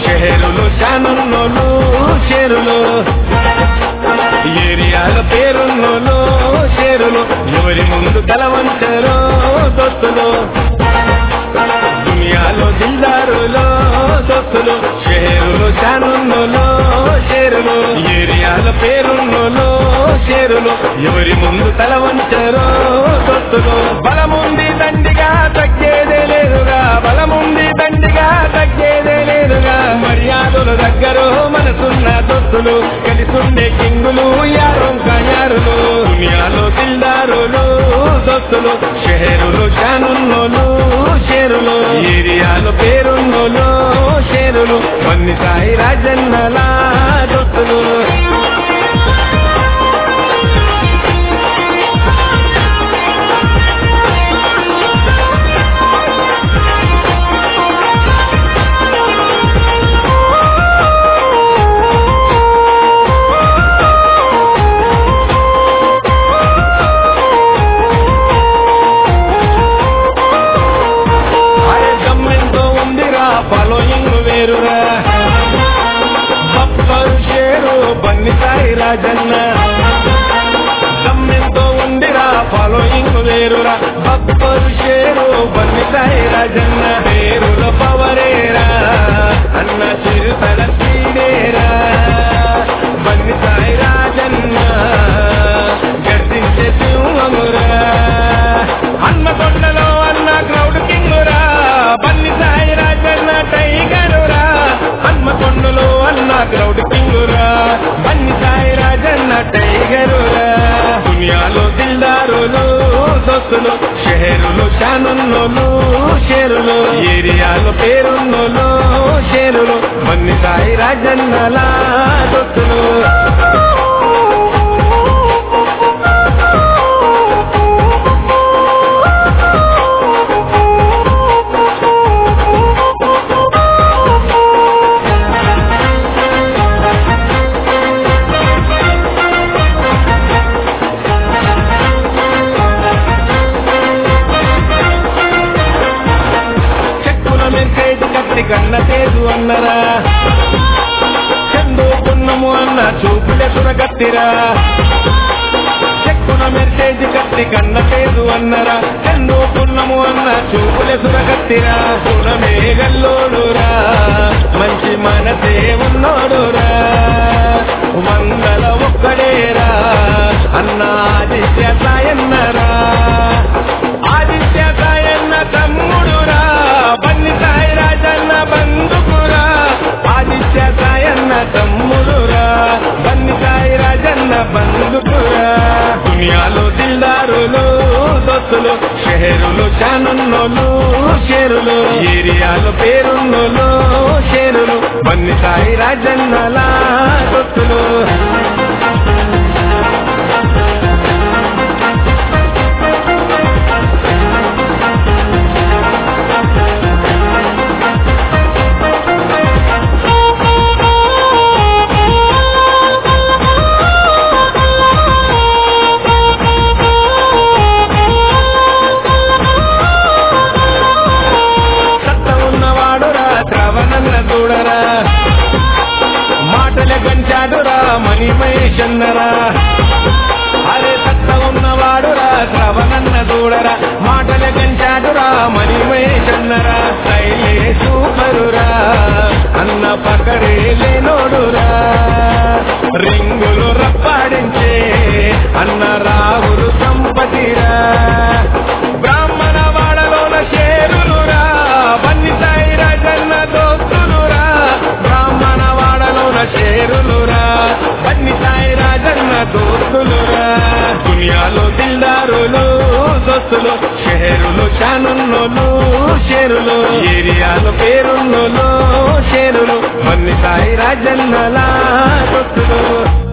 షెహరులు చానున్నోలు షేరులు ఏరియాల పేరున్నోలు షేరులు ఎవరి ముందు తలవంచరో దొత్తులు దునియాలో దిల్దారులో దొత్తులు షేరులు చానున్నోలు షేరులు ఏరియాల పేరున్నోలు షేరులు ఎవరి ముందు తలవంచరో దొత్తులు బలముంది దండిగా తగ్గేదే లేదుగా బలముంది దండిగా తగ్గేదే లేదుగా మర్యాదలు దగ్గర మనసున్న దొత్తులు కలిసుండే కింగులు యారు కయారులు దునియాలో దిల్దారులు దొత్తులు షెహరులు చానున్నోలు షేరులు ఏరియాలో పేరున్నోలు షేరులు కొన్ని సాయి రాజన్నలా దొత్తులు అరే గమ్మెంతో ఉందిరా ఫాలోయింగ్ వేరురా బప్పరు షేరు బన్ని సాయి రాజన్న గమ్మెంతో ఉందిరా ఫాలోయింగ్ వేరురా బప్పరు షేరు బన్ని సాయి రాజన్న పేరుల పవరేరా అన్న చిరుతల సీడేరా బన్ని సాయి రాజన్న గర్జించే సింహమురా అన్న కొండలో అన్న క్రౌడ్ కింగురా బన్ని సాయి రాజన్న టైగరురా హన్మ కొండలో అన్న క్రౌడ్ కింగురా బన్ని సాయి రాజన్న టైగరురా దునియాలో దిల్దారులు దోస్తులు షెహరులు చానున్నోలు షేరులు ఏరియాలో పేరున్నోలు షేరులు బన్ని సాయి రాజన్నలా దోస్తులు చెక్కుల మెసేజ్ కట్టి కన్న తేజు అన్నరా చందు పున్నము అన్న చూపులే సురగట్టిరా చెక్కుల మెసేజ్ కట్టి కన్న తేజు అన్నరా చందు పున్నము అన్న చూపులే సురగట్టిరా గుణమేగల్లోడురా మంచి మనసే ఉన్నోడురా వందల ఒక్కడేరా అన్న ఆదిత్య సాయన్నరా ఆదిత్య సాయన్న తమ్ముడురా బన్ని సాయి రాజన్న బంధుకురా ఆదిత్య సాయన్న తమ్ముడురా బన్ని సాయి రాజన్న బంధుకురా దునియాలో దిల్దారులు దొత్తులు షెహరులు చానున్నోలు షేరులు ఏరియాలో పేరున్నోలు షేరులు బన్ని సాయి రాజన్నలా దొత్తులు సత్త ఉన్నవాడురా శ్రవణన్న చూడరా మాటల గంచాడురా మణిమేషన్నరా అరే సత్త ఉన్నవాడురా శ్రవణన్న చూడరా మాటల గంచాడురా మణిమేషన్నరా శైలే సూపరురా అన్న పకడే లేనోడురా రింగులు రప్పాడించే అన్న రావులు సంపతిరా బ్రాహ్మణ వాడలోన షేరులురా బన్ని సాయి రాజన్న దోస్తులురా బ్రాహ్మణ వాడలోన షేరులురా బన్ని సాయి రాజన్న దోస్తులురా దునియాలో దిల్దారులు దోస్తులు షేరులు చానున్నోలు షేరులు ఏరియాలో పేరున్నోలు షేరులు బన్ని సాయి రాజన్నలా దోస్తులు